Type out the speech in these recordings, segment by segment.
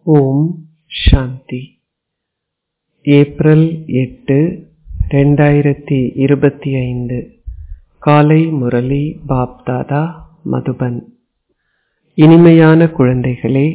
ஓம் சாந்தி April எட்டு ரெண்டாயிரத்தி இருபத்தி ஐந்து காலை முரளி பாப்தாதா மதுபன் இனிமையான குழந்தைகளே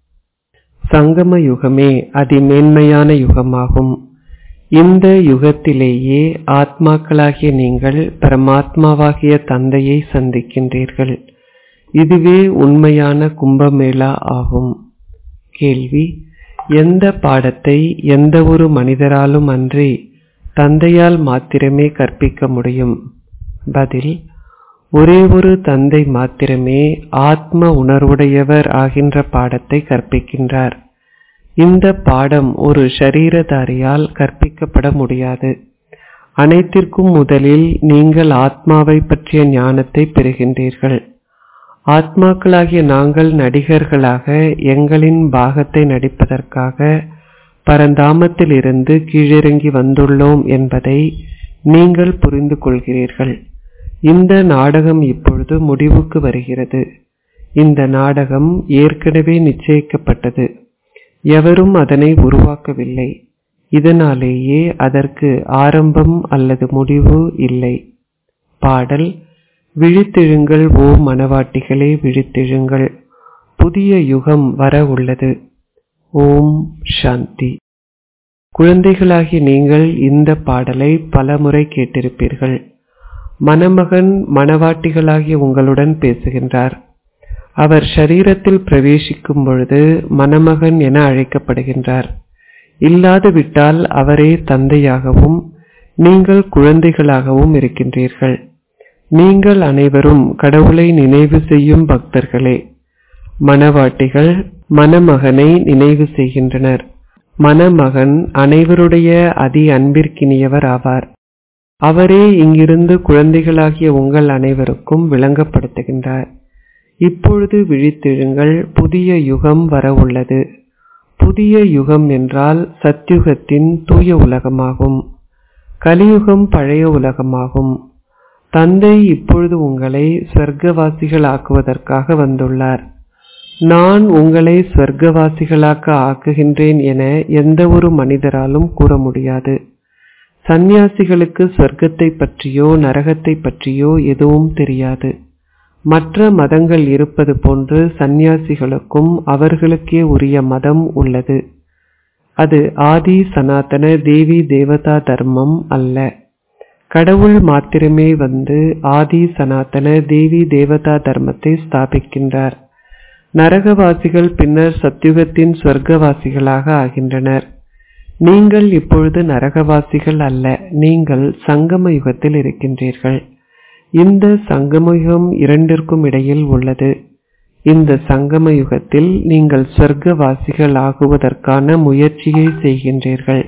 சங்கம யுகமே அதிமேன்மையான யுகமாகும் இந்த யுகத்திலேயே ஆத்மாக்களாகிய நீங்கள் பரமாத்மாவாகிய தந்தையை சந்திக்கின்றீர்கள் இதுவே உண்மையான கும்பமேளா ஆகும் கேள்வி எந்த பாடத்தை எந்த ஒரு மனிதராலும் அன்றி தந்தையால் மாத்திரமே கற்பிக்க முடியும் பதில் ஒரே ஒரு தந்தை மாத்திரமே ஆத்ம உணர்வுடையவர் ஆகின்ற பாடத்தை கற்பிக்கின்றார் இந்த பாடம் ஒரு ஷரீரதாரியால் கற்பிக்கப்பட முடியாது அனைத்திற்கும் முதலில் நீங்கள் ஆத்மாவை பற்றிய ஞானத்தை பெறுகின்றீர்கள் ஆத்மாக்களாகிய நாங்கள் நடிகர்களாக எங்களின் பாகத்தை நடிப்பதற்காக பரந்தாமத்திலிருந்து கீழிறங்கி வந்துள்ளோம் என்பதை நீங்கள் புரிந்து கொள்கிறீர்கள் இந்த நாடகம் இப்பொழுது முடிவுக்கு வருகிறது இந்த நாடகம் ஏற்கனவே நிச்சயிக்கப்பட்டது எவரும் அதனை உருவாக்கவில்லை இதனாலேயே அதற்கு ஆரம்பம் அல்லது முடிவு இல்லை பாடல் விழித்தெழுங்கள் ஓ மனவாட்டிகளே விழித்தெழுங்கள் புதிய யுகம் வர உள்ளது ஓம் சாந்தி குழந்தைகளாகி நீங்கள் இந்த பாடலை பலமுறை கேட்டிருப்பீர்கள் மணமகன் மணவாட்டிகளாகிய உங்களுடன் பேசுகின்றார் அவர் ஷரீரத்தில் பிரவேசிக்கும் பொழுது மணமகன் என அழைக்கப்படுகின்றார் இல்லாது விட்டால் அவரே தந்தையாகவும் நீங்கள் குழந்தைகளாகவும் இருக்கின்றீர்கள் நீங்கள் அனைவரும் கடவுளை நினைவு செய்யும் பக்தர்களே மணவாட்டிகள் மணமகனை நினைவு செய்கின்றனர் மணமகன் அனைவருடைய அதி அன்பிற்கினியவர் ஆவார் அவரே இங்கிருந்து குழந்தைகளாகிய உங்கள் அனைவருக்கும் விளங்கப்படுத்துகின்றார் இப்பொழுது விழித்தெழுங்கள் புதிய யுகம் வர உள்ளது புதிய யுகம் என்றால் சத்யுகத்தின் தூய உலகமாகும் கலியுகம் பழைய உலகமாகும் தந்தை இப்பொழுது உங்களை ஸ்வர்க்கவாசிகள் ஆக்குவதற்காக வந்துள்ளார் நான் உங்களை ஸ்வர்க்கவாசிகளாக்க ஆக்குகின்றேன் என எந்த ஒரு மனிதராலும் கூற முடியாது சந்நியாசிகளுக்கு சொர்க்கத்தை பற்றியோ நரகத்தை பற்றியோ எதுவும் தெரியாது மற்ற மதங்கள் இருப்பது போன்று சந்நியாசிகளுக்கும் அவர்களுக்கே உரிய மதம் உள்ளது அது ஆதி சனாதன தேவி தேவதா தர்மம் அல்ல கடவுள் மாத்திரமே வந்து ஆதி சனாதன தேவி தேவதா தர்மத்தை ஸ்தாபிக்கின்றார் நரகவாசிகள் பின்னர் சத்யுகத்தின் சொர்க்கவாசிகளாக ஆகின்றனர் நீங்கள் இப்பொழுது நரகவாசிகள் அல்ல நீங்கள் சங்கம யுகத்தில் இருக்கின்றீர்கள் இந்த சங்கம யுகம் இரண்டிற்கும் இடையில் உள்ளது இந்த சங்கம யுகத்தில் நீங்கள் சொர்க்கவாசிகள் ஆகுவதற்கான முயற்சியை செய்கின்றீர்கள்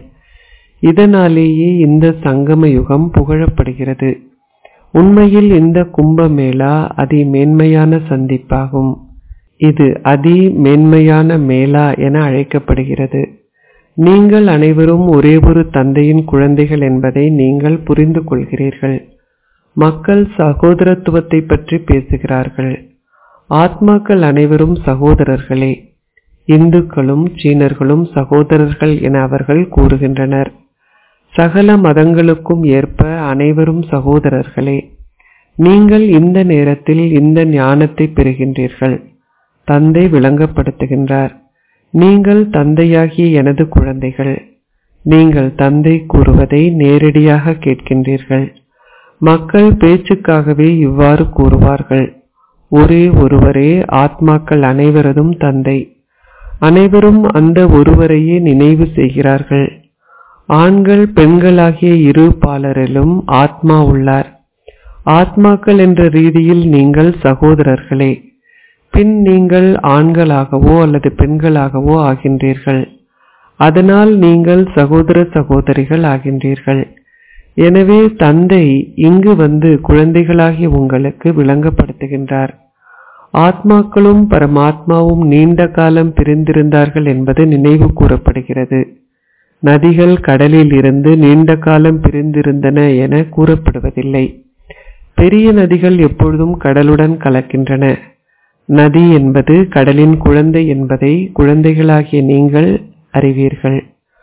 இதனாலேயே இந்த சங்கம யுகம் புகழப்படுகிறது உண்மையில் இந்த கும்பமேளா அதி மேன்மையான சந்திப்பாகும் இது அதி மேன்மையான மேளா என அழைக்கப்படுகிறது நீங்கள் அனைவரும் ஒரே ஒரு தந்தையின் குழந்தைகள் என்பதை நீங்கள் புரிந்து கொள்கிறீர்கள் மக்கள் சகோதரத்துவத்தை பற்றி பேசுகிறார்கள் ஆத்மாக்கள் அனைவரும் சகோதரர்களே இந்துக்களும் சீனர்களும் சகோதரர்கள் என அவர்கள் கூறுகின்றனர் சகல மதங்களுக்கும் ஏற்ப அனைவரும் சகோதரர்களே நீங்கள் இந்த நேரத்தில் இந்த ஞானத்தை பெறுகின்றீர்கள் தந்தை விளங்கப்படுத்துகின்றார் நீங்கள் தந்தையாகிய எனது குழந்தைகள் நீங்கள் தந்தை கூறுவதை நேரடியாக கேட்கின்றீர்கள் மக்கள் பேச்சுக்காகவே இவ்வாறு கூறுவார்கள் ஒரே ஒருவரே ஆத்மாக்கள் அனைவரதும் தந்தை அனைவரும் அந்த ஒருவரையே நினைவு செய்கிறார்கள் ஆண்கள் பெண்களாகிய இரு பாலரிலும் ஆத்மா உள்ளார் ஆத்மாக்கள் என்ற ரீதியில் நீங்கள் சகோதரர்களே பின் நீங்கள் ஆண்களாகவோ அல்லது பெண்களாகவோ ஆகின்றீர்கள் அதனால் நீங்கள் சகோதர சகோதரிகள் ஆகின்றீர்கள் எனவே தந்தை இங்கு வந்து குழந்தைகளாகிய உங்களுக்கு விளங்கப்படுத்துகின்றார் ஆத்மாக்களும் பரமாத்மாவும் நீண்ட காலம் பிரிந்திருந்தார்கள் என்பது நினைவு கூறப்படுகிறது நதிகள் கடலில் இருந்து நீண்ட காலம் பிரிந்திருந்தன என கூறப்படுவதில்லை பெரிய நதிகள் எப்பொழுதும் கடலுடன் கலக்கின்றன நதி என்பது கடலின் குழந்தை என்பதை குழந்தைகளாகிய நீங்கள் அறிவீர்கள்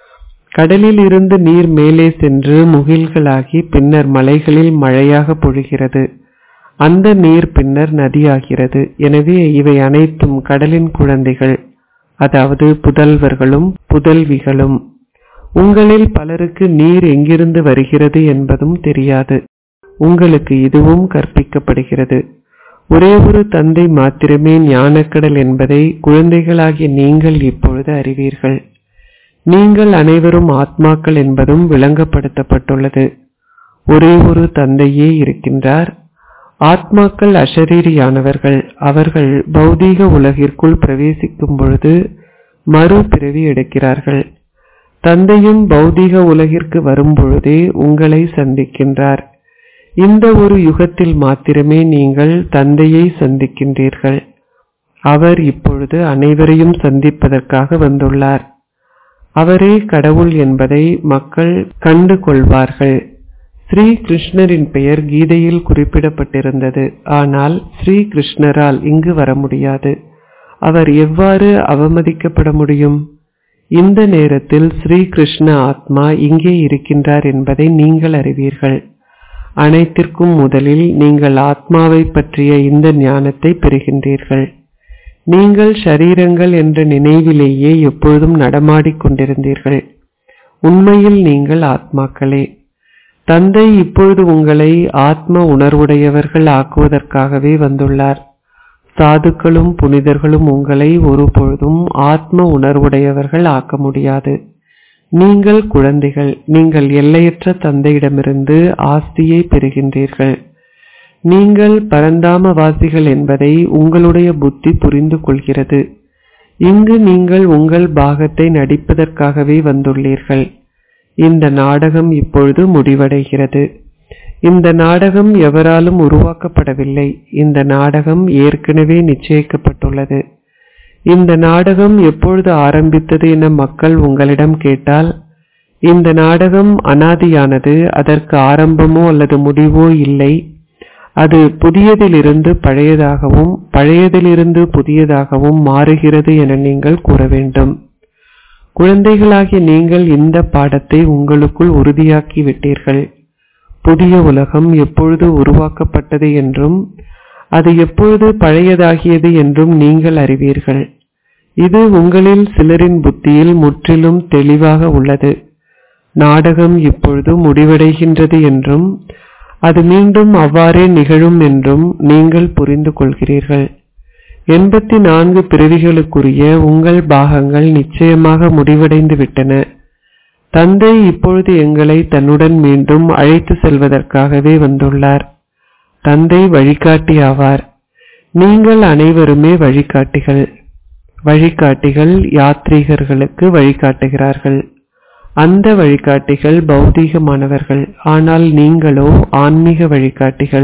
கடலில் இருந்து நீர் மேலே சென்று முகில்களாகி பின்னர் மலைகளில் மழையாக பொழிகிறது அந்த நீர் பின்னர் நதியாகிறது எனவே இவை அனைத்தும் கடலின் குழந்தைகள் அதாவது புதல்வர்களும் புதல்விகளும் உங்களில் பலருக்கு நீர் எங்கிருந்து வருகிறது என்பதும் தெரியாது உங்களுக்கு இதுவும் கற்பிக்கப்படுகிறது ஒரே ஒரு தந்தை மாத்திரமே ஞானக்கடல் என்பதை குழந்தைகளாகிய நீங்கள் இப்பொழுது அறிவீர்கள் நீங்கள் அனைவரும் ஆத்மாக்கள் என்பதும் விளங்கப்படுத்தப்பட்டுள்ளது ஒரே ஒரு தந்தையே இருக்கின்றார் ஆத்மாக்கள் அஷரீரியானவர்கள் அவர்கள் பௌதீக உலகிற்குள் பிரவேசிக்கும் பொழுது மறுபிறவி எடுக்கிறார்கள் தந்தையும் பௌதீக உலகிற்கு வரும்பொழுதே உங்களை சந்திக்கின்றார் இந்த ஒரு யுகத்தில் மாத்திரமே நீங்கள் தந்தையை சந்திக்கின்றீர்கள் அவர் இப்பொழுது அனைவரையும் சந்திப்பதற்காக வந்துள்ளார் அவரே கடவுள் என்பதை மக்கள் கண்டு கொள்வார்கள் ஸ்ரீ கிருஷ்ணரின் பெயர் கீதையில் குறிப்பிடப்பட்டிருந்தது ஆனால் ஸ்ரீ கிருஷ்ணரால் இங்கு வர முடியாது அவர் எவ்வாறு அவமதிக்கப்பட முடியும் இந்த நேரத்தில் ஸ்ரீ கிருஷ்ண ஆத்மா இங்கே இருக்கின்றார் என்பதை நீங்கள் அறிவீர்கள் அனைத்திற்கும் முதலில் நீங்கள் ஆத்மாவை பற்றிய இந்த ஞானத்தை பெறுகின்றீர்கள் நீங்கள் ஷரீரங்கள் என்ற நினைவிலேயே எப்பொழுதும் நடமாடிக் கொண்டிருந்தீர்கள் உண்மையில் நீங்கள் ஆத்மாக்களே தந்தை இப்பொழுது உங்களை ஆத்ம உணர்வுடையவர்கள் ஆக்குவதற்காகவே வந்துள்ளார் சாதுக்களும் புனிதர்களும் உங்களை ஒருபொழுதும் ஆத்ம உணர்வுடையவர்கள் ஆக்க முடியாது நீங்கள் குழந்தைகள் நீங்கள் எல்லையற்ற தந்தையிடமிருந்து ஆஸ்தியை பெறுகின்றீர்கள் நீங்கள் பரந்தாமவாசிகள் என்பதை உங்களுடைய புத்தி புரிந்து கொள்கிறது இங்கு நீங்கள் உங்கள் பாகத்தை நடிப்பதற்காகவே வந்துள்ளீர்கள் இந்த நாடகம் இப்பொழுது முடிவடைகிறது இந்த நாடகம் எவராலும் உருவாக்கப்படவில்லை இந்த நாடகம் ஏற்கனவே நிச்சயிக்கப்பட்டுள்ளது இந்த நாடகம் எப்பொழுது ஆரம்பித்தது என மக்கள் உங்களிடம் கேட்டால் இந்த நாடகம் அனாதியானது அதற்கு ஆரம்பமோ அல்லது முடிவோ இல்லை அது புதியதிலிருந்து பழையதாகவும் பழையதிலிருந்து புதியதாகவும் மாறுகிறது என நீங்கள் கூற வேண்டும் குழந்தைகளாகிய நீங்கள் இந்த பாடத்தை உங்களுக்குள் உறுதியாக்கி விட்டீர்கள் புதிய உலகம் எப்பொழுது உருவாக்கப்பட்டது என்றும் அது எப்பொழுது பழையதாகியது என்றும் நீங்கள் அறிவீர்கள் இது உங்களில் சிலரின் புத்தியில் முற்றிலும் தெளிவாக உள்ளது நாடகம் இப்பொழுது முடிவடைகின்றது என்றும் அது மீண்டும் அவ்வாறே நிகழும் என்றும் நீங்கள் புரிந்து கொள்கிறீர்கள் எண்பத்தி நான்கு பிறவிகளுக்குரிய உங்கள் பாகங்கள் நிச்சயமாக முடிவடைந்து விட்டன தந்தை இப்பொழுது எங்களை தன்னுடன் மீண்டும் அழைத்து செல்வதற்காகவே வந்துள்ளார் தந்தை வழிகாட்டி ஆவார் நீங்கள் அனைவருமே வழிகாட்டிகள் வழிகாட்டிகள் யாத்ரீகர்களுக்கு வழிகாட்டுகிறார்கள் அந்த வழிகாட்டிகள் பௌதீகமானவர்கள் ஆனால் நீங்களோ ஆன்மீக வழிகாட்டிகள்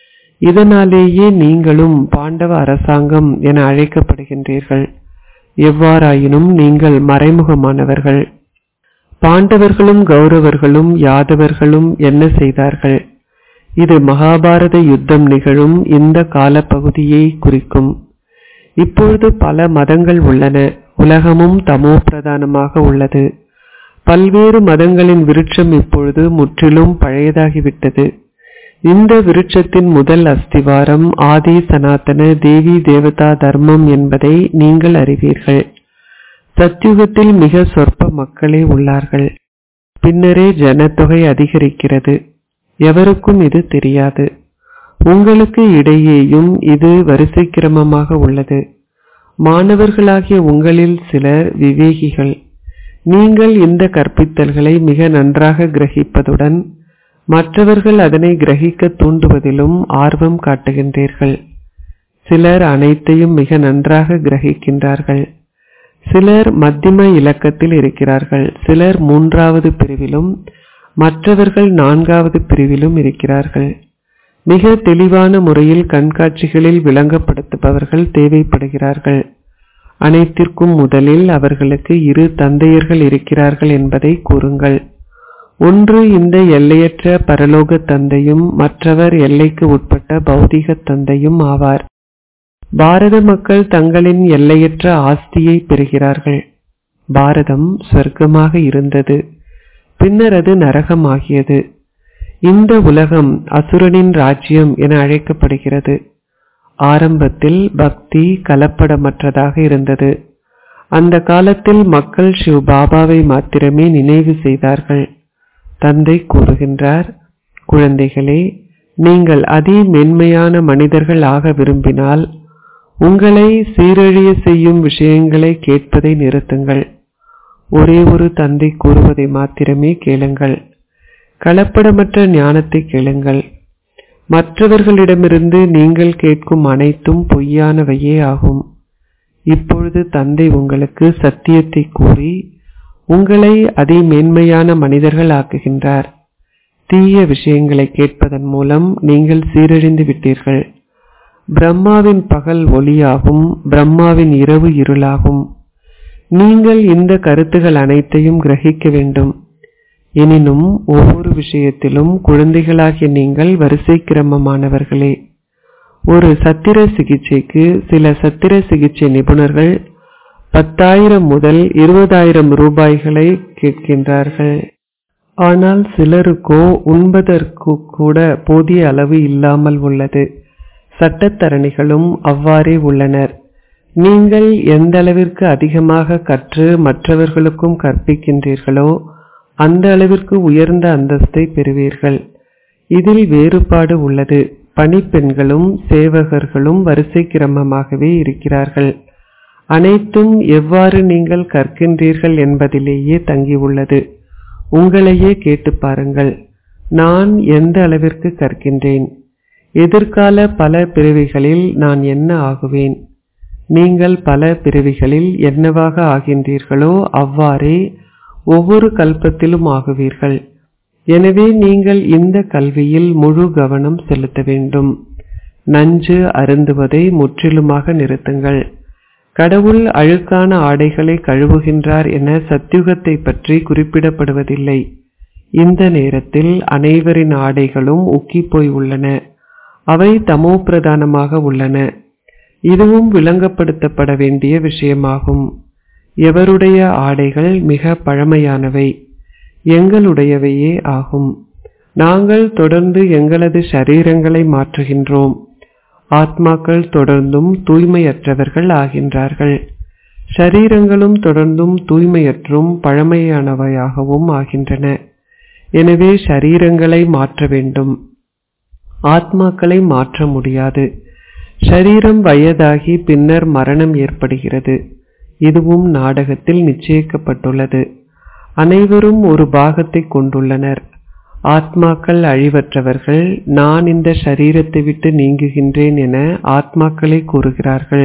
இதனாலேயே நீங்களும் பாண்டவ அரசாங்கம் என அழைக்கப்படுகின்றீர்கள் எவ்வாறாயினும் நீங்கள் மறைமுகமானவர்கள் பாண்டவர்களும் கௌரவர்களும் யாதவர்களும் என்ன செய்தார்கள் இது மகாபாரத யுத்தம் நிகழும் இந்த காலப்பகுதியை குறிக்கும் இப்பொழுது பல மதங்கள் உள்ளன உலகமும் தமோ பிரதானமாக உள்ளது பல்வேறு மதங்களின் விருட்சம் இப்பொழுது முற்றிலும் பழையதாகிவிட்டது இந்த விருட்சத்தின் முதல் அஸ்திவாரம் ஆதி சனாதன தேவி தேவதா தர்மம் என்பதை நீங்கள் அறிவீர்கள் சத்யுகத்தில் மிக சொற்ப மக்களே உள்ளார்கள் பின்னரே ஜனத்தொகை அதிகரிக்கிறது எவருக்கும் இது தெரியாது உங்களுக்கு இடையேயும் இது வரிசை கிரமமாக உள்ளது மாணவர்களாகிய உங்களில் சிலர் விவேகிகள் நீங்கள் இந்த கற்பித்தல்களை மிக நன்றாக கிரகிப்பதுடன் மற்றவர்கள் அதனை கிரகிக்க தூண்டுவதிலும் ஆர்வம் காட்டுகின்றீர்கள் சிலர் அனைத்தையும் மிக நன்றாக கிரகிக்கின்றார்கள் சிலர் மத்தியம இலக்கத்தில் இருக்கிறார்கள் சிலர் மூன்றாவது பிரிவிலும் மற்றவர்கள் நான்காவது பிரிவிலும் இருக்கிறார்கள் மிக தெளிவான முறையில் கண்காட்சிகளில் விளங்கப்படுத்துபவர்கள் தேவைப்படுகிறார்கள் அனைத்திற்கும் முதலில் அவர்களுக்கு இரு தந்தையர்கள் இருக்கிறார்கள் என்பதை கூறுங்கள் ஒன்று இந்த எல்லையற்ற பரலோக தந்தையும் மற்றவர் எல்லைக்கு உட்பட்ட பௌதிக தந்தையும் ஆவார் பாரத மக்கள் தங்களின் எல்லையற்ற ஆஸ்தியை பெறுகிறார்கள் பாரதம் சொர்க்கமாக இருந்தது பின்னர் அது நரகமாகியது இந்த உலகம் அசுரனின் ராஜ்யம் என அழைக்கப்படுகிறது ஆரம்பத்தில் பக்தி கலப்படமற்றதாக இருந்தது அந்த காலத்தில் மக்கள் சிவ் பாபாவை மாத்திரமே நினைவு செய்தார்கள் தந்தை கூறுகின்றார் குழந்தைகளே நீங்கள் அதி மென்மையான மனிதர்கள் ஆக விரும்பினால் உங்களை சீரழிய செய்யும் விஷயங்களை கேட்பதை நிறுத்துங்கள் ஒரே ஒரு தந்தை கூறுவதை மாத்திரமே கேளுங்கள் கலப்படமற்ற ஞானத்தை கேளுங்கள் மற்றவர்களிடமிருந்து நீங்கள் கேட்கும் அனைத்தும் பொய்யானவையே ஆகும் இப்பொழுது தந்தை உங்களுக்கு சத்தியத்தை கூறி உங்களை அதி மேன்மையான மனிதர்கள் ஆக்குகின்றார் தீய விஷயங்களை கேட்பதன் மூலம் நீங்கள் சீரழிந்து விட்டீர்கள் பிரம்மாவின் பகல் ஒளியாகும் பிரம்மாவின் இரவு இருளாகும் நீங்கள் இந்த கருத்துகள் அனைத்தையும் கிரகிக்க வேண்டும் எனினும் ஒவ்வொரு விஷயத்திலும் குழந்தைகளாகிய நீங்கள் வரிசை கிரமமானவர்களே ஒரு சத்திர சிகிச்சைக்கு சில சத்திர சிகிச்சை நிபுணர்கள் பத்தாயிரம் முதல் இருபதாயிரம் ரூபாய்களை கேட்கின்றார்கள் ஆனால் சிலருக்கோ உண்பதற்கு கூட போதிய அளவு இல்லாமல் உள்ளது சட்டத்தரணிகளும் அவ்வாறே உள்ளனர் நீங்கள் எந்த அளவிற்கு அதிகமாக கற்று மற்றவர்களுக்கும் கற்பிக்கின்றீர்களோ அந்த அளவிற்கு உயர்ந்த அந்தஸ்தை பெறுவீர்கள் இதில் வேறுபாடு உள்ளது பணிப்பெண்களும் சேவகர்களும் வரிசை கிரமமாகவே இருக்கிறார்கள் அனைத்தும் எவ்வாறு நீங்கள் கற்கின்றீர்கள் என்பதிலேயே தங்கியுள்ளது உங்களையே கேட்டு பாருங்கள் நான் எந்த அளவிற்கு கற்கின்றேன் எதிர்கால பல பிறவிகளில் நான் என்ன ஆகுவேன் நீங்கள் பல பிறவிகளில் என்னவாக ஆகின்றீர்களோ அவ்வாறே ஒவ்வொரு கல்பத்திலும் ஆகுவீர்கள் எனவே நீங்கள் இந்த கல்வியில் முழு கவனம் செலுத்த வேண்டும் நஞ்சு அருந்துவதை முற்றிலுமாக நிறுத்துங்கள் கடவுள் அழுக்கான ஆடைகளை கழுவுகின்றார் என சத்தியுகத்தை பற்றி குறிப்பிடப்படுவதில்லை இந்த நேரத்தில் அனைவரின் ஆடைகளும் உக்கிப்போய் உள்ளன அவை தமோ பிரதானமாக உள்ளன இதுவும் விளங்கப்படுத்தப்பட வேண்டிய விஷயமாகும் எவருடைய ஆடைகள் மிக பழமையானவை எங்களுடையவையே ஆகும் நாங்கள் தொடர்ந்து எங்களது சரீரங்களை மாற்றுகின்றோம் ஆத்மாக்கள் தொடர்ந்தும் தூய்மையற்றவர்கள் ஆகின்றார்கள் ஷரீரங்களும் தொடர்ந்தும் தூய்மையற்றும் பழமையானவையாகவும் ஆகின்றன எனவே ஷரீரங்களை மாற்ற வேண்டும் ஆத்மாக்களை மாற்ற முடியாது ஷரீரம் வயதாகி பின்னர் மரணம் ஏற்படுகிறது இதுவும் நாடகத்தில் நிச்சயிக்கப்பட்டுள்ளது அனைவரும் ஒரு பாகத்தை கொண்டுள்ளனர் ஆத்மாக்கள் அழிவற்றவர்கள் நான் இந்த சரீரத்தை விட்டு நீங்குகின்றேன் என ஆத்மாக்களை கூறுகிறார்கள்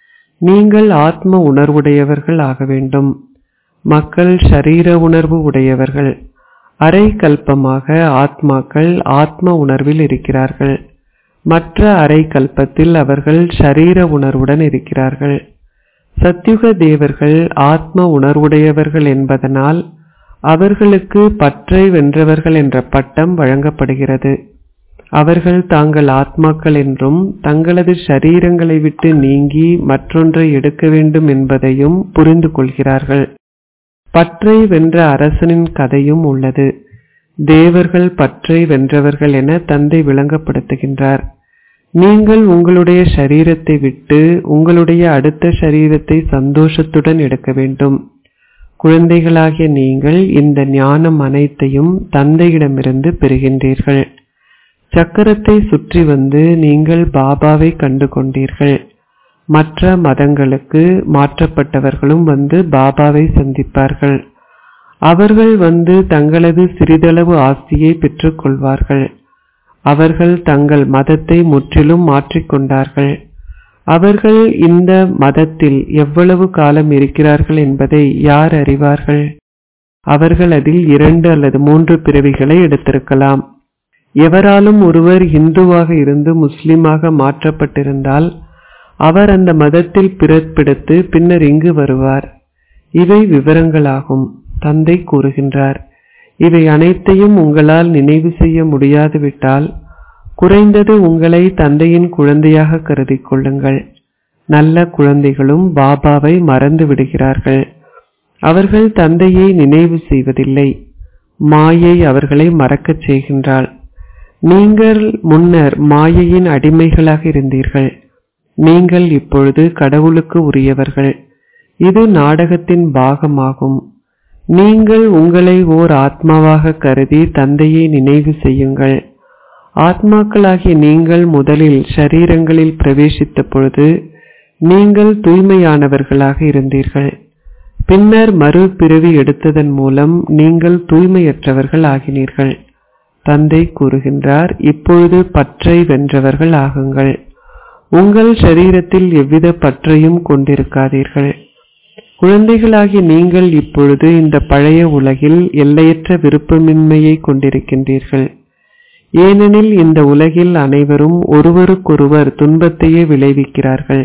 நீங்கள் ஆத்ம உணர்வுடையவர்கள் ஆக வேண்டும் மக்கள் ஷரீர உணர்வு உடையவர்கள் அரை கல்பமாக ஆத்மாக்கள் ஆத்ம உணர்வில் இருக்கிறார்கள் மற்ற அரை கல்பத்தில் அவர்கள் ஷரீர உணர்வுடன் இருக்கிறார்கள் சத்யுக தேவர்கள் ஆத்ம உணர்வுடையவர்கள் என்பதனால் அவர்களுக்கு பற்றை வென்றவர்கள் என்ற பட்டம் வழங்கப்படுகிறது அவர்கள் தாங்கள் ஆத்மாக்கள் என்றும் தங்களது ஷரீரங்களை விட்டு நீங்கி மற்றொன்றை எடுக்க வேண்டும் என்பதையும் புரிந்து கொள்கிறார்கள் பற்றை வென்ற அரசனின் கதையும் உள்ளது தேவர்கள் பற்றை வென்றவர்கள் என தந்தை விளங்கப்படுத்துகின்றார் நீங்கள் உங்களுடைய ஷரீரத்தை விட்டு உங்களுடைய அடுத்த ஷரீரத்தை சந்தோஷத்துடன் எடுக்க வேண்டும் குழந்தைகளாகிய நீங்கள் இந்த ஞானம் அனைத்தையும் தந்தையிடமிருந்து பெறுகின்றீர்கள் சக்கரத்தை சுற்றி வந்து நீங்கள் பாபாவை கண்டு கொண்டீர்கள் மற்ற மதங்களுக்கு மாற்றப்பட்டவர்களும் வந்து பாபாவை சந்திப்பார்கள் அவர்கள் வந்து தங்களது சிறிதளவு ஆஸ்தியை பெற்றுக் கொள்வார்கள் அவர்கள் தங்கள் மதத்தை முற்றிலும் மாற்றிக்கொண்டார்கள் அவர்கள் இந்த மதத்தில் எவ்வளவு காலம் இருக்கிறார்கள் என்பதை யார் அறிவார்கள் அவர்கள் அதில் இரண்டு அல்லது மூன்று பிறவிகளை எடுத்திருக்கலாம் எவராலும் ஒருவர் இந்துவாக இருந்து முஸ்லிமாக மாற்றப்பட்டிருந்தால் அவர் அந்த மதத்தில் பிறப்பெடுத்து பின்னர் இங்கு வருவார் இவை விவரங்களாகும் தந்தை கூறுகின்றார் இவை அனைத்தையும் உங்களால் நினைவு செய்ய முடியாது விட்டால் குறைந்தது உங்களை தந்தையின் குழந்தையாக கருதி கொள்ளுங்கள் நல்ல குழந்தைகளும் பாபாவை மறந்து விடுகிறார்கள் அவர்கள் தந்தையை நினைவு செய்வதில்லை மாயை அவர்களை மறக்கச் செய்கின்றாள் நீங்கள் முன்னர் மாயையின் அடிமைகளாக இருந்தீர்கள் நீங்கள் இப்பொழுது கடவுளுக்கு உரியவர்கள் இது நாடகத்தின் பாகமாகும் நீங்கள் உங்களை ஓர் ஆத்மாவாக கருதி தந்தையை நினைவு செய்யுங்கள் ஆத்மாக்களாகிய நீங்கள் முதலில் ஷரீரங்களில் பிரவேசித்த பொழுது நீங்கள் தூய்மையானவர்களாக இருந்தீர்கள் பின்னர் மறு பிறவி எடுத்ததன் மூலம் நீங்கள் தூய்மையற்றவர்கள் ஆகினீர்கள் தந்தை கூறுகின்றார் இப்பொழுது பற்றை வென்றவர்கள் ஆகுங்கள் உங்கள் ஷரீரத்தில் எவ்வித பற்றையும் கொண்டிருக்காதீர்கள் குழந்தைகளாகி நீங்கள் இப்பொழுது இந்த பழைய உலகில் எல்லையற்ற விருப்பமின்மையை கொண்டிருக்கின்றீர்கள் ஏனெனில் இந்த உலகில் அனைவரும் ஒருவருக்கொருவர் துன்பத்தையே விளைவிக்கிறார்கள்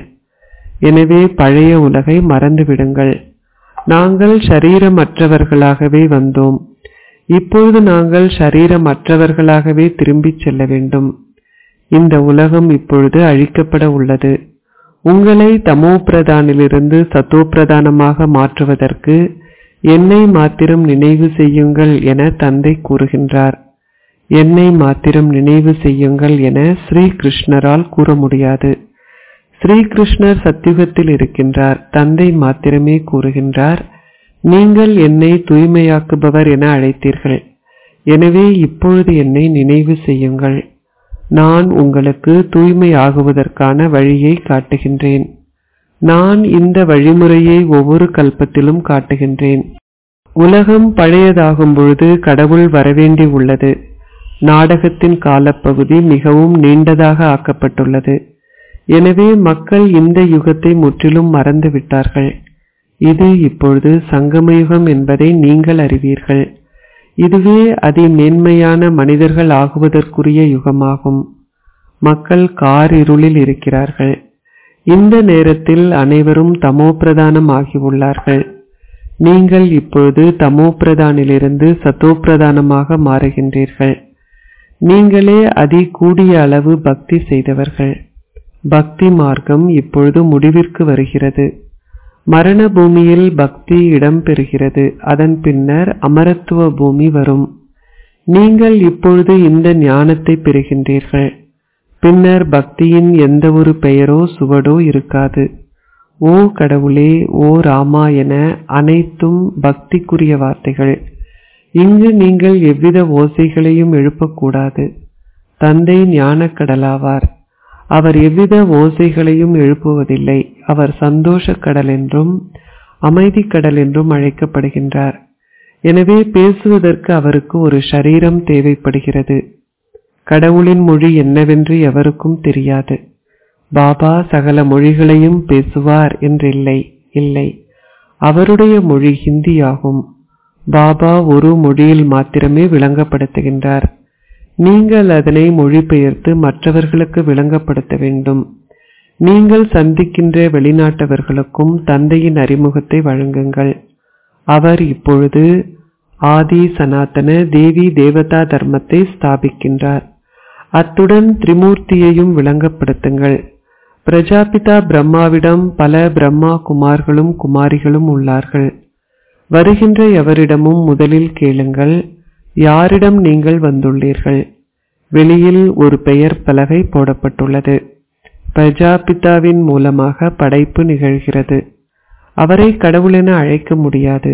எனவே பழைய உலகை மறந்துவிடுங்கள் நாங்கள் ஷரீரமற்றவர்களாகவே வந்தோம் இப்பொழுது நாங்கள் ஷரீரமற்றவர்களாகவே திரும்பிச் செல்ல வேண்டும் இந்த உலகம் இப்பொழுது அழிக்கப்பட உள்ளது உங்களை தமோ பிரதானிலிருந்து சத்தோ பிரதானமாக மாற்றுவதற்கு என்னை மாத்திரம் நினைவு செய்யுங்கள் என தந்தை கூறுகின்றார் என்னை மாத்திரம் நினைவு செய்யுங்கள் என ஸ்ரீ கிருஷ்ணரால் கூற முடியாது ஸ்ரீ கிருஷ்ணர் சத்தியுகத்தில் இருக்கின்றார் தந்தை மாத்திரமே கூறுகின்றார் நீங்கள் என்னை தூய்மையாக்குபவர் என அழைத்தீர்கள் எனவே இப்பொழுது என்னை நினைவு செய்யுங்கள் நான் உங்களுக்கு தூய்மை ஆகுவதற்கான வழியை காட்டுகின்றேன் நான் இந்த வழிமுறையை ஒவ்வொரு கல்பத்திலும் காட்டுகின்றேன் உலகம் பழையதாகும் பொழுது கடவுள் வரவேண்டி உள்ளது நாடகத்தின் காலப்பகுதி மிகவும் நீண்டதாக ஆக்கப்பட்டுள்ளது எனவே மக்கள் இந்த யுகத்தை முற்றிலும் மறந்து விட்டார்கள் இது இப்பொழுது சங்கமயுகம் என்பதை நீங்கள் அறிவீர்கள் இதுவே அதி மேன்மையான மனிதர்கள் ஆகுவதற்குரிய யுகமாகும் மக்கள் கார் இருளில் இருக்கிறார்கள் இந்த நேரத்தில் அனைவரும் தமோ பிரதானம் ஆகியுள்ளார்கள் நீங்கள் இப்பொழுது தமோ பிரதானிலிருந்து சத்தோ பிரதானமாக மாறுகின்றீர்கள் நீங்களே அதி கூடிய அளவு பக்தி செய்தவர்கள் பக்தி மார்க்கம் இப்பொழுது முடிவிற்கு வருகிறது மரண பூமியில் பக்தி இடம் பெறுகிறது அதன் பின்னர் அமரத்துவ பூமி வரும் நீங்கள் இப்பொழுது இந்த ஞானத்தை பெறுகின்றீர்கள் பின்னர் பக்தியின் எந்த ஒரு பெயரோ சுவடோ இருக்காது ஓ கடவுளே ஓ ராமா என அனைத்தும் பக்திக்குரிய வார்த்தைகள் இங்கு நீங்கள் எவ்வித ஓசைகளையும் எழுப்பக்கூடாது தந்தை ஞானக்கடலாவார் அவர் எவ்வித ஓசைகளையும் எழுப்புவதில்லை அவர் சந்தோஷ கடல் என்றும் அமைதி கடல் என்றும் அழைக்கப்படுகின்றார் எனவே பேசுவதற்கு அவருக்கு ஒரு ஷரீரம் தேவைப்படுகிறது கடவுளின் மொழி என்னவென்று எவருக்கும் தெரியாது பாபா சகல மொழிகளையும் பேசுவார் என்றில்லை இல்லை அவருடைய மொழி ஹிந்தியாகும் பாபா ஒரு மொழியில் மாத்திரமே விளங்கப்படுத்துகின்றார் நீங்கள் அதனை மொழிபெயர்த்து மற்றவர்களுக்கு விளங்கப்படுத்த வேண்டும் நீங்கள் சந்திக்கின்ற வெளிநாட்டவர்களுக்கும் தந்தையின் அறிமுகத்தை வழங்குங்கள் அவர் இப்பொழுது ஆதி சனாதன தேவி தேவதா தர்மத்தை ஸ்தாபிக்கின்றார் அத்துடன் திரிமூர்த்தியையும் விளங்கப்படுத்துங்கள் பிரஜாபிதா பிரம்மாவிடம் பல பிரம்மா குமார்களும் குமாரிகளும் உள்ளார்கள் வருகின்ற எவரிடமும் முதலில் கேளுங்கள் யாரிடம் நீங்கள் வந்துள்ளீர்கள் வெளியில் ஒரு பெயர் பலகை போடப்பட்டுள்ளது பிரஜாபிதாவின் மூலமாக படைப்பு நிகழ்கிறது அவரை கடவுளென அழைக்க முடியாது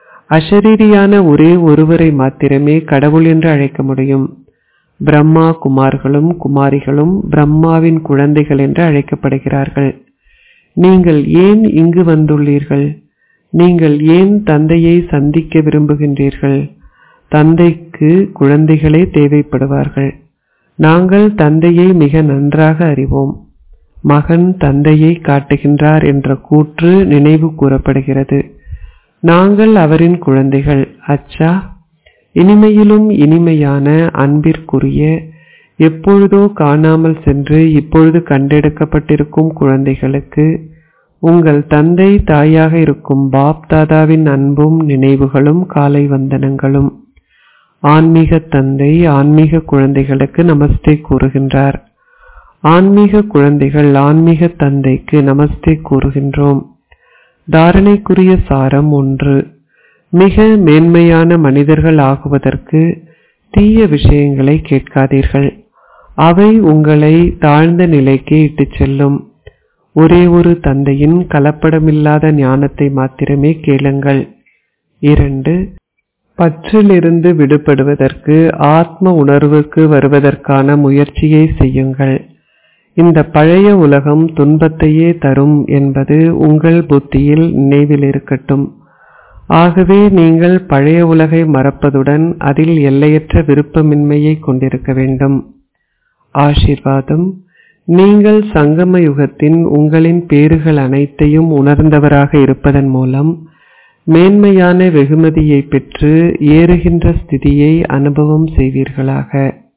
அஷரீரியான ஒரே ஒருவரை மாத்திரமே கடவுள் என்று அழைக்க முடியும் பிரம்மா குமார்களும் குமாரிகளும் பிரம்மாவின் குழந்தைகள் என்று அழைக்கப்படுகிறார்கள் நீங்கள் ஏன் இங்கு வந்துள்ளீர்கள் நீங்கள் ஏன் தந்தையை சந்திக்க விரும்புகின்றீர்கள் தந்தைக்கு குழந்தைகளே தேவைப்படுவார்கள் நாங்கள் தந்தையை மிக நன்றாக அறிவோம் மகன் தந்தையை காட்டுகின்றார் என்ற கூற்று நினைவு கூறப்படுகிறது நாங்கள் அவரின் குழந்தைகள் அச்சா இனிமையிலும் இனிமையான அன்பிற்குரிய எப்பொழுதோ காணாமல் சென்று இப்பொழுது கண்டெடுக்கப்பட்டிருக்கும் குழந்தைகளுக்கு உங்கள் தந்தை தாயாக இருக்கும் பாப் தாதாவின் அன்பும் நினைவுகளும் காலை வந்தனங்களும் ஆன்மீக தந்தை ஆன்மீக குழந்தைகளுக்கு நமஸ்தே கூறுகின்றார் ஆன்மீக குழந்தைகள் ஆன்மீக தந்தைக்கு நமஸ்தே கூறுகின்றோம் தாரணைக்குரிய சாரம் ஒன்று மிக மேன்மையான மனிதர்கள் ஆகுவதற்கு தீய விஷயங்களை கேட்காதீர்கள் அவை உங்களை தாழ்ந்த நிலைக்கு இட்டுச் செல்லும் ஒரே ஒரு தந்தையின் கலப்படமில்லாத ஞானத்தை மாத்திரமே கேளுங்கள் இரண்டு பற்றிலிருந்து விடுபடுவதற்கு ஆத்ம உணர்வுக்கு வருவதற்கான முயற்சியை செய்யுங்கள் இந்த பழைய உலகம் துன்பத்தையே தரும் என்பது உங்கள் புத்தியில் நினைவில் இருக்கட்டும் ஆகவே நீங்கள் பழைய உலகை மறப்பதுடன் அதில் எல்லையற்ற விருப்பமின்மையை கொண்டிருக்க வேண்டும் ஆசீர்வாதம் நீங்கள் சங்கம யுகத்தின் உங்களின் பேறுகள் அனைத்தையும் உணர்ந்தவராக இருப்பதன் மூலம் மேன்மையான வெகுமதியை பெற்று ஏறுகின்ற ஸ்திதியை அனுபவம் செய்வீர்களாக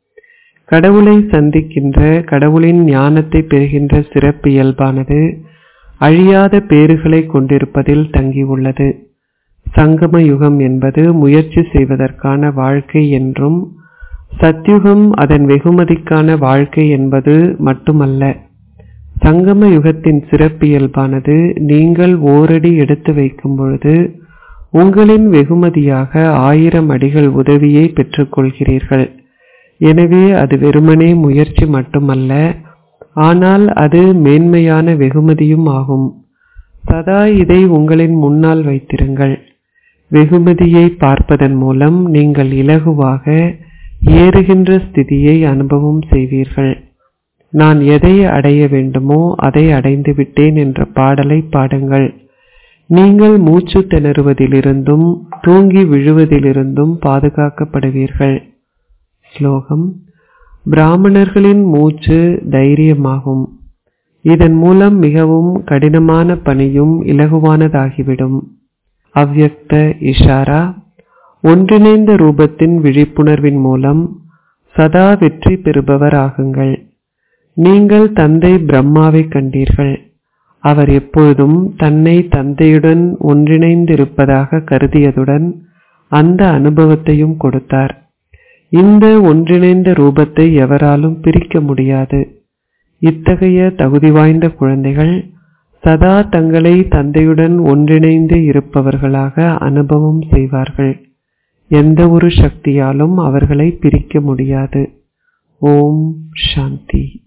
கடவுளை சந்திக்கின்ற கடவுளின் ஞானத்தை பெறுகின்ற சிறப்பு இயல்பானது அழியாத பேறுகளை கொண்டிருப்பதில் தங்கியுள்ளது சங்கம யுகம் என்பது முயற்சி செய்வதற்கான வாழ்க்கை என்றும் சத்யுகம் அதன் வெகுமதிக்கான வாழ்க்கை என்பது மட்டுமல்ல சங்கம யுகத்தின் சிறப்பியல்பானது நீங்கள் ஓரடி எடுத்து வைக்கும் பொழுது உங்களின் வெகுமதியாக ஆயிரம் அடிகள் உதவியை பெற்றுக்கொள்கிறீர்கள் எனவே அது வெறுமனே முயற்சி மட்டுமல்ல ஆனால் அது மேன்மையான வெகுமதியும் ஆகும் சதா இதை உங்களின் முன்னால் வைத்திருங்கள் வெகுமதியை பார்ப்பதன் மூலம் நீங்கள் இலகுவாக ஏறுகின்ற ஸ்திதியை அனுபவம் செய்வீர்கள் நான் எதை அடைய வேண்டுமோ அதை அடைந்து விட்டேன் என்ற பாடலை பாடுங்கள் நீங்கள் மூச்சு திணறுவதிலிருந்தும் தூங்கி விழுவதிலிருந்தும் பாதுகாக்கப்படுவீர்கள் ஸ்லோகம் பிராமணர்களின் மூச்சு தைரியமாகும் இதன் மூலம் மிகவும் கடினமான பணியும் இலகுவானதாகிவிடும் அவ்யக்த இஷாரா ஒன்றிணைந்த ரூபத்தின் விழிப்புணர்வின் மூலம் சதா வெற்றி பெறுபவர் ஆகுங்கள் நீங்கள் தந்தை பிரம்மாவை கண்டீர்கள் அவர் எப்பொழுதும் தன்னை தந்தையுடன் ஒன்றிணைந்திருப்பதாக கருதியதுடன் அந்த அனுபவத்தையும் கொடுத்தார் இந்த ஒன்றிணைந்த ரூபத்தை எவராலும் பிரிக்க முடியாது இத்தகைய தகுதி வாய்ந்த குழந்தைகள் சதா தங்களை தந்தையுடன் ஒன்றிணைந்து இருப்பவர்களாக அனுபவம் செய்வார்கள் எந்த ஒரு சக்தியாலும் அவர்களை பிரிக்க முடியாது ஓம் சாந்தி